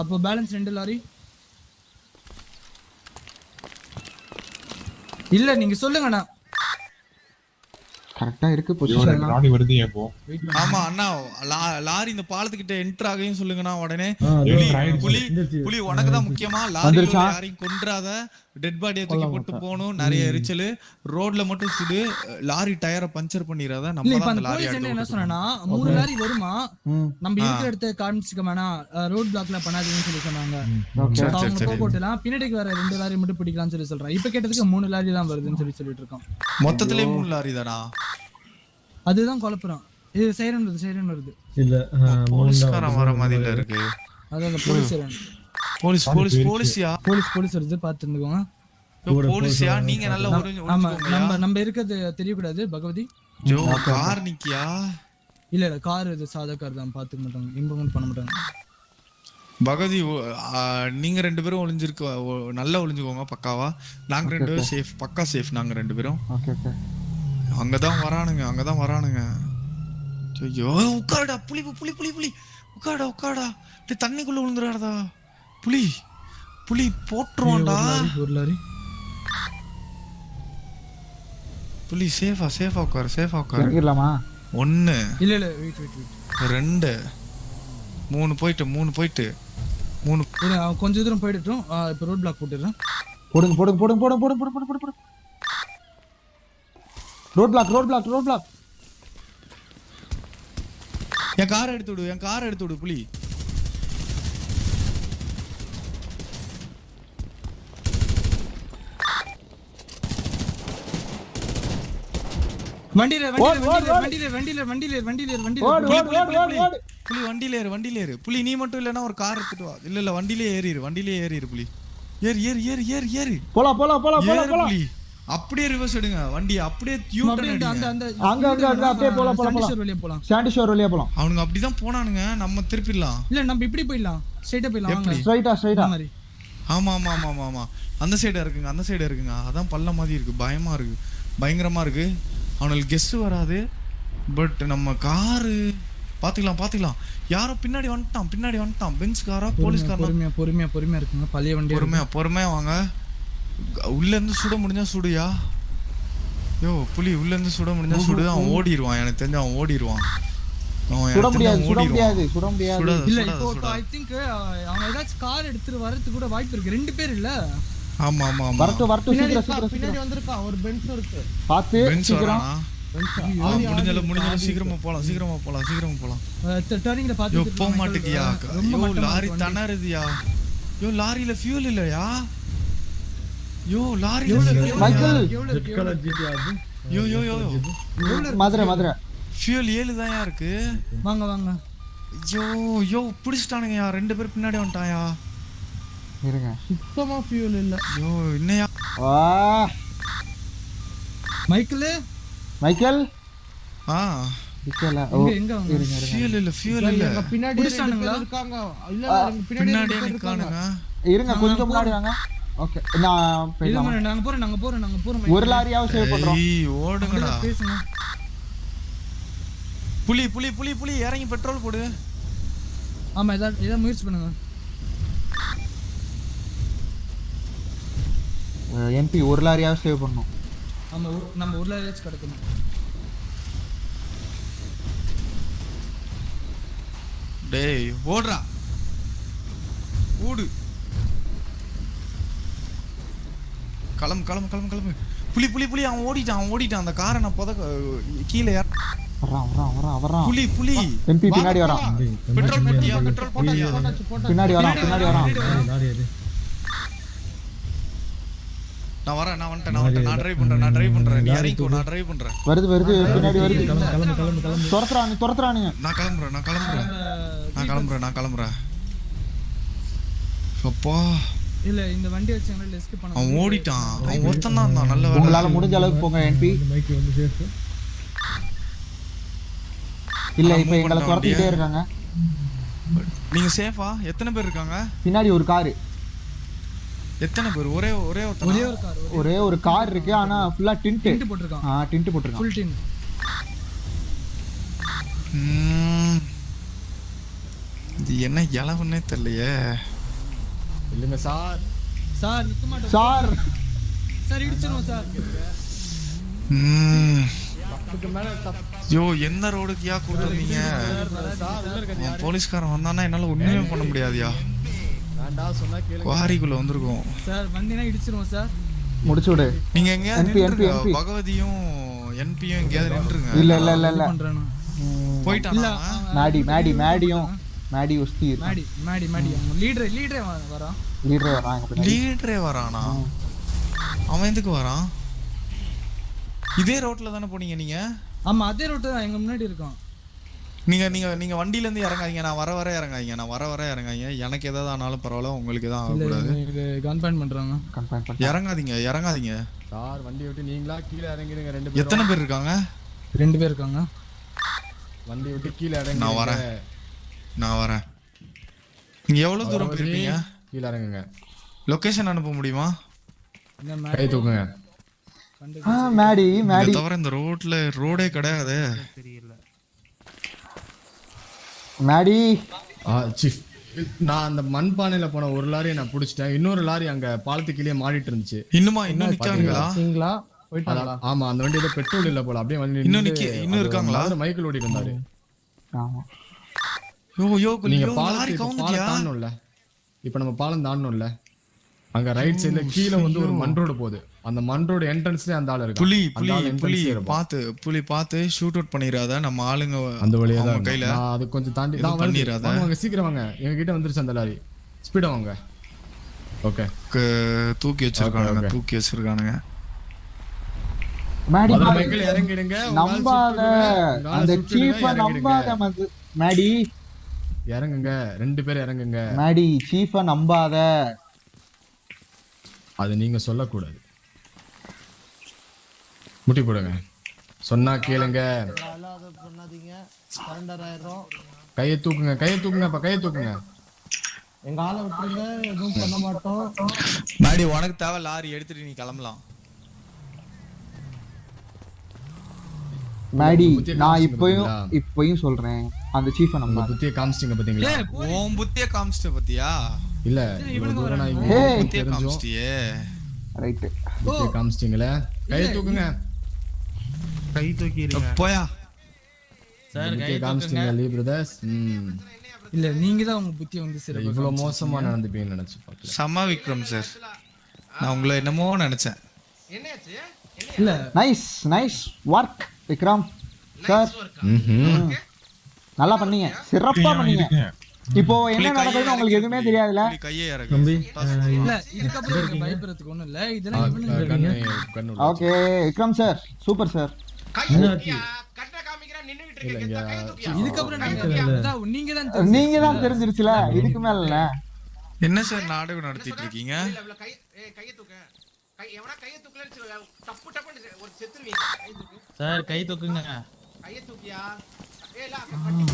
அப்போ பேலன்ஸ் ரெண்டு லாரி இல்ல நீங்க சொல்லுங்கண்ணா கரெக்டா இருக்கு ஐயோ, பொசிஷன் ரெண்டு ராணி வருது ஏன் இப்போ ஆமா அண்ணா லா- லாரி இந்த பாலத்துக்கிட்ட என்டர் ஆகையும் சொல்லுங்கண்ணா உடனே ஆ, புலி என்டர் ஆயிடுச்சு. புலி வந்துருச்சு. புலி உனக்கு தான் முக்கியமா லாரி வந்துருச்சா? யாரையும் கொன்றாத டெட் பாடியை தூக்கி போட்டு போகணும் நிறைய எரிச்சல் ரோட்ல மட்டும் சுடு லாரி டயரை பஞ்சர் பண்ணிடாத இல்ல நம்ம இப்ப தான் அந்த அந்த லாரி போலீஸ் என்ன என்ன அடுத்து சொன்னா மூணு லாரி வருமா ம் நம்ம இருக்கிற இடத்த காமிச்சுக்க வேணாம் ரோட் பிளாக்ல பண்ணாதீங்கன்னு சொல்லி சொன்னாங்க ஓகே சரி, அவங்க சரி. போக போட்டுலாம் பின்னாடிக்கு வர ரெண்டு லாரி மட்டும் பிடிக்கலாம்னு சொல்லி சொல்றேன் இப்ப கேட்டதுக்கு மூணு லாரி தான் வருதுன்னு சொல்லி சொல்லிட்டு இருக்கோம் மொத்தத்திலே மூணு லாரி தானா அதுதான் குழப்பறோம் இது சைரன் வருது சைரன் வருது இல்ல ஆ, மூணு தான் போலீஸ்காரன் வர மாதிரி இல்ல இருக்கு அதான் அந்த போலீஸ் சைரன் போலீஸ் போலீஸ் போலீஸ்யா போலீஸ் போலீஸ் வருது பார்த்து இருந்துக்கோங்க போலீஸ்யா நீங்க நல்லா நம்ம- ஒளிஞ்சு ஆமா ஒளிஞ்சுக்கோங்கயா. நம்ம நம்ம இருக்கிறது தெரியக்கூடாது பகவதி ஜோ கார் நிக்கியா இல்ல இல்ல கார் இது சாதா கார் தான் பாத்துக்க மாட்டாங்க இம்ப்ரூவ்மெண்ட் பண்ண மாட்டாங்க பகவதி ஒ- ஆ, நீங்க ரெண்டு பேரும் ஒளிஞ்சிருக்க ஒ- நல்லா ஒளிஞ்சுக்கோங்க பக்காவா நாங்க ரெண்டு பேரும் சேஃப் பக்கா சேஃப் நாங்க ரெண்டு பேரும் ஓகே ஓகே அங்கதான் வரானுங்க அங்கதான் வரானுங்க ஐயோ உட்காருடா புலி புலி புலி புலி உட்காருடா உட்காருடா டேய் தண்ணிக்குள்ள விழுந்துடாதா புலி புலி போட்டுருவான்டா ஒரு லாரி, ஒரு லாரி புலி சேஃபா சேஃபா உட்காரு சேஃபா உட்காரு இறங்கிடலாமா ஒன்னு இல்ல இல்ல வெயிட் வெயிட் வெயிட் ரெண்டு மூணு போயிட்டு மூணு போயிட்டு மூணு இல்ல அவன் கொஞ்ச தூரம் போயிடட்டும் ஆ, இப்ப ரோட் பிளாக் போட்டுடுறேன் போடுங்க போடுங்க போடுங்க போடுங்க போடுங்க போடுங்க போடுங்க போடுங்க road block road block road block என் காரை எடுத்து விடு என் காரை எடுத்து விடு புலி வண்டியில வண்டியில வண்டியில வண்டியில வண்டியில வண்டியில வண்டியில ஓடு வண்டியில ஓடு ஓடு ஓடு ஓடு புலி வண்டியில ஏறு வண்டியில ஏறு புலி நீ மட்டும் இல்லைன்னா ஒரு கார் எடுத்துட்டு வா இல்ல இல்ல வண்டியிலே ஏறிடு வண்டியிலே ஏறிடு புலி ஏறு ஏறு ஏறு ஏறு ஏறு போலாம் போலாம் போலாம் போலாம் ஏறு போலாம் புலி அப்படியே ரிவர்ஸ் எடுங்க வண்டி அப்படியே யூ அப்படியே அந்த அந்த அந்த அங்க, அங்க, அங்க, அப்படியே போலாம், போலாம், போலாம். சண்டீஸ்வர் வழியா போலாம் சாண்டி ஷோர் வழியா போலாம் அவனுங்க அப்படிதான் போனானுங்க நம்ம திருப்பிடலாம் இல்ல நம்ம இப்படி போயிடலாம் ஸ்ட்ரைட்டா போயிடலாம் வாங்க ஸ்ட்ரைட்டா ஸ்ட்ரைட்டா இந்த மாதிரி ஆமா ஆமா ஆமா ஆமா ஆமா அந்த சைடு இருக்குங்க அந்த சைடு இருக்குங்க அதான் பள்ள மாதிரி இருக்கு பயமா இருக்கு பயங்கரமா இருக்கு அவனுக்கு கெஸ்ட் வராது பட் நம்ம காரு பாத்துக்கலாம் பாத்துக்கலாம் யாரோ பின்னாடி வந்துட்டான் பின்னாடி வந்துட்டான் பென்ஸ் காரா போலீஸ் காரா பொறுமையா பொறுமையா பொறுமையா இருக்குங்க பழைய வண்டி பொறுமையா பொறுமையா வாங்க உள்ள இருந்து சுட முடிஞ்சா சுடுயா யோ புலி உள்ள இருந்து சுட முடிஞ்சா சுடு அவன் ஓடிடுவான் எனக்கு தெரிஞ்சு அவன் ஓடிடுவான் அவன் சுட எனக்கு தெரிஞ்சு முடியாது சுட அவன் முடியாது ஓடிடுவான் சுட முடியாது சுடாத இல்ல சுடாத இப்போ சுடாத ஐ திங்க் அவன் ஏதாச்சும் கார் எடுத்துட்டு வரதுக்கு கூட வாய்ப்பு இருக்கு ரெண்டு பேர் இல்ல ஆமா ஆமா ஆமா வரட்டும் வரட்டும் பின்னாடி சீக்கிரம் இருக்கா, சீக்கிரம் பின்னாடி சீக்கிரம் வந்திருக்கான் ஒரு பென்ஸ் இருக்கு பார்த்து பென்ஸ் சீக்கிரம் வரானா பென்ஸ் ஆ, முடிஞ்சாலும் முடிஞ்சாலும் சீக்கிரமா போலாம் சீக்கிரமா போலாம் சீக்கிரமா போலாம் டர்னிங்ல யோ பாத்து போக மாட்டேங்கியா ரொம்ப யோ மட்டமா லாரி இருக்கு வண்டி. தணறுதியா யோ லாரியில ஃபியூல் இல்லையா யோ லாரி மைக்கேல் எவ்வளவு இருக்கு, ரெட் கலர் ஜிடி அது யோ யோ யோ எவ்வளவு இருக்கு? மதுரை மதுரை ஃபியூல் ஏழு தான் இருக்கு வாங்க வாங்க யோ யோ பிடிச்சிட்டானுங்கயா ரெண்டு பேர் பின்னாடி வந்துட்டாயா இருங்க சுத்தமா ஃபியூல் இல்ல யோ என்னையா வா மைக்கிள் மைக்கேல் ஆ நிக்கல ஓ எங்க எங்க வாங்க இருங்க இருங்க ஃபியூல் இல்ல ஃபியூல் இல்ல எங்க பின்னாடி ரெண்டு புடிச்சிட்டானுங்களா? பேர் இருக்காங்க இல்ல இல்ல, எங்க பின்னாடி ரெண்டு பின்னாடியே பேர் இருக்காங்க நிக்கானுங்க இருங்க கொஞ்சம் முன்னாடி வாங்க ஓகே நான் இல்ல போயிடலாம் மேடம், நாங்க போறோம் நாங்க போறோம் நாங்க போறோம் ஒரு லாரியாவது சேவ் பண்றோம் ஏய் ஓடுங்கடா பேசுங்க புலி புலி புலி புலி இறங்கி பெட்ரோல் போடு ஆமா ஏதாவது ஏதாவது முயற்சி பண்ணுங்க எம்பி ஒரு லாரியாவது சேவ் பண்ணணும் ஆமா ஒரு- நம்ம ஒரு லாரியாச்சும் கிடக்கணும் டேய் ஓடுறா ஓடு கிளம்பு கிளம்பு கிளம்பு கிளம்பு புலி புலி புலி அவன் ஓடிட்டான் அவன் ஓடிட்டான் அந்த காரை நான் புத கீழே இற- வரான் வரான் வரான் வரான் புலி புலி எம்பி பின்னாடி வரான் பெட்ரோல் போட்டியா பெட்ரோல் போட்டியா போட்டாச்சு போட்டாச்சு பின்னாடி வரான் பின்னாடி வரான் லாரி அது நான் வரேன் நான் வந்துட்டேன் நான் வந்துட்டேன் நான் டிரைவ் பண்றேன் நான் டிரைவ் பண்றேன் நீ இறங்கிக்கோ நான் டிரைவ் பண்றேன் வருது வருது பின்னாடி வருது கிளம்பு கிளம்பு கிளம்பு கிளம்பு துரத்துறானு துரத்துறானுங்க நான் கிளம்புறேன் நான் கிளம்புறேன் நான் கிளம்புறேன் நான் கிளம்புறேன் அப்பா இல்ல இந்த வண்டி வச்சு எங்களால எஸ்கேப் பண்ண அவன் முடியாது. ஓடிட்டான் அவன் ஒருத்தன் தான் இருந்தான் நல்ல வேலை உங்களால முடிஞ்ச அளவுக்கு போங்க என்பி இந்த மைக்கு வந்து சேஃப் இல்ல அவன் இப்ப move எங்களை பண்ணிட்டான் துரத்திட்டே அப்படியே. இருக்காங்க நீங்க சேஃபா எத்தனை பேர் இருக்காங்க பின்னாடி ஒரு காரு எத்தனை பேர் ஒரே ஒரே ஒரே ஒருத்தன் ஒரு கார் ஒரே ஒரு கார் இருக்கு ஆனா ஃபுல்லா டிண்ட் டிண்ட் போட்டிருக்கான் ஆ டிண்ட் போட்டிருக்கான் ஃபுல் டின் இது என்ன இளவுன்னே தெரியலையே இல்லைங்க சார் சார் நிக்க மாட்டோம் சார் சார் இடிச்சிருவோம் சார் ம். தப்புக்கு மேல தப்பு யோ எந்த ரோடுக்குயா கூட்டு வந்தீங்க அவன் போலீஸ்காரன் வந்தானா என்னால ஒண்ணுமே பண்ண முடியாதுயா வேண்டாம் சொன்னா கேளு குவாரிக்குள்ள வந்திருக்கோம் சார் வந்தீங்கன்னா இடிச்சிருவோம் சார் முடிச்சு விடு நீங்க எங்கேயாவது NP, NP, நின்றுங்க NP. பகவதியும் என்பியும் எங்கேயாவது நின்றுங்க இல்ல இல்ல இல்ல இல்ல பண்றானு போயிட்டானா மேடி மேடி மேடியும் மேடி உஸ்தி மாடி மாடி மாடி அவங்க லீடர் லீடரே வரான் லீடரே வராங்க பின்னாடி லீடரே வரானா அவன் எதுக்கு வரான் இதே ரோட்ல தானே போனீங்க நீங்க ஆமா அதே ரோட்டு தான் எங்க முன்னாடி இருக்கோம் நீங்க நீங்க நீங்க வண்டியில இருந்து இறங்காதீங்க நான் வர வர இறங்காதீங்க நான் வர வர இறங்காதீங்க எனக்கு ஏதாவது ஆனாலும் பரவாயில்ல உங்களுக்கு எதாவது ஆகக்கூடாது இது கன் பாயிண்ட் பண்றாங்க கன்ஃபர்ம் பண்ணி இறங்காதீங்க இறங்காதீங்க சார் வண்டி விட்டு நீங்களா கீழே இறங்கிடுங்க ரெண்டு பேரும் எத்தனை பேர் இருக்காங்க ரெண்டு பேர் இருக்காங்க வண்டி விட்டு கீழே இறங்கி நான் வரேன். நான் வரேன் நீங்க எவ்வளவு தூரம் போயிருப்பீங்க கீழே இறங்குங்க லொகேஷன் அனுப்ப முடியுமா இந்த கை தூக்குங்க ஆ மேடி இதை மேடி தவிர இந்த ரோட்ல ரோடே கிடையாது மேடி ஆ சீஃப் நான் அந்த மண்பானையில போன ஒரு லாரியை நான் பிடிச்சிட்டேன் இன்னொரு லாரி அங்க பாலத்து கீழே மாடிட்டு இருந்துச்சு இன்னுமா இன்னும் நிக்காங்களா சரிங்களா போயிட்டாங்களா அதான், ஆமா அந்த வண்டி ஏதோ பெட்ரோல் இல்ல போல அப்படியே வண்டி இன்னும் நின்னு நிக்க- இன்னும் அது இருக்காங்களா? மதுரை மைக்கிள் ஓடிட்டு இருந்தாரு ஆமா யோ யோ நீங்க யோ, பாலத்து லாரி இப்ப பாலம் கவுந்துட்டியா தாண்டணும்ல இப்ப நம்ம பாலம் தாண்டணும்ல அங்க ரைட் சைடுல கீழே வந்து ஒரு மண் ரோடு போகுது அந்த மண் ரோடு என்ட்ரன்ஸ்லயே அந்த ஆள் இருக்கு புலி புலி புலி பாத்து புலி பாத்து ஷூட் அவுட் பண்ணிராத நம்ம ஆளுங்க அந்த வழியா அவங்க தான் கையில கையில நான் அது கொஞ்சம் தாண்டி எதுவும் தான் வருது. பண்ணிராத. வாங்க வாங்க சீக்கிரம் வாங்க எங்க கிட்ட வந்துருச்சு அந்த லாரி ஸ்பீடா வாங்க ஓகே க- தூக்கி வச்சிருக்கானுங்க Okay, okay. தூக்கி வச்சிருக்கானுங்க மேடி மதுரை மேடி. மைக்கிள் இறங்கிடுங்க உங்க ஆள் நம்பாத சுட்டுடுங்க. உங்க ஆளை அந்த சுட்டுடுங்க, சீஃப இறங்கிடுங்க. நம்பாத மது மேடி இறங்குங்க ரெண்டு பேரும் இறங்குங்க மேடி சீஃப நம்பாத அது நீங்க சொல்லக்கூடாது முட்டி போடுங்க சொன்னா கேளுங்க அதை பண்ணாதீங்க சரண்டர் ஆயிடுறோம் கையை தூக்குங்க கையை தூக்குங்க அப்ப கையை தூக்குங்க எங்க ஆளை விட்டுருங்க எதுவும் பண்ண மாட்டோம் மாடி உனக்கு தேவை லாரி எடுத்துட்டு நீ கிளம்பலாம் மேடி புத்திய நான் காமிச்சிங்க இப்பயும் பாத்தீங்களா? இப்பயும் சொல்றேன் அந்த சீஃப உங்க நம்பாத புத்திய காமிச்சிட்டீங்க பாத்தீங்களா உன் புத்திய காமிச்சிட்ட பத்தியா இல்ல இவ்வளவு தூரம் நான் இங்க Hey. புத்திய தெரிஞ்சும் காமிச்சிட்டியே ரைட்டு புத்திய காமிச்சிட்டீங்களே கையை தூக்குங்க கை தூக்கிடுங்க போயா புத்திய காமிச்சிட்டீங்க லீ பிரதர்ஸ் ம் இல்ல நீங்க தான் உங்க புத்தியை வந்து சிறப்பு இவ்வளவு மோசமா நடந்துப்பீங்கன்னு நினைச்சு பார்க்கல சமா விக்ரம் சார் நான் உங்களை என்னமோ நினைச்சேன் இல்ல nice nice work Vikram sir ம்ஹும். நல்லா பண்ணீங்க சிறப்பா பண்ணீங்க இப்போ என்ன நடக்குதுன்னு உங்களுக்கு எதுவுமே தெரியாதுல்ல புலி கையை இறக்கு தம்பி இல்ல இதுக்கப்புறம் எனக்கு பயப்படுறதுக்கு ஒண்ணும் இல்ல இதெல்லாம் இவனுங்க அஹ் கண்ணு கண்ணு உள்ள okay Vikram sir super sir என்னாச்சு இல்ல இங்க இதுக்கப்புறம் நாங்க அதான் நீங்க தான் நீங்க தான் தெரிஞ்சிருச்சுல இதுக்கு மேல இல்ல என்ன சார் நாடகம் நடத்திட்டு இருக்கீங்க சார் கை தூக்குங்க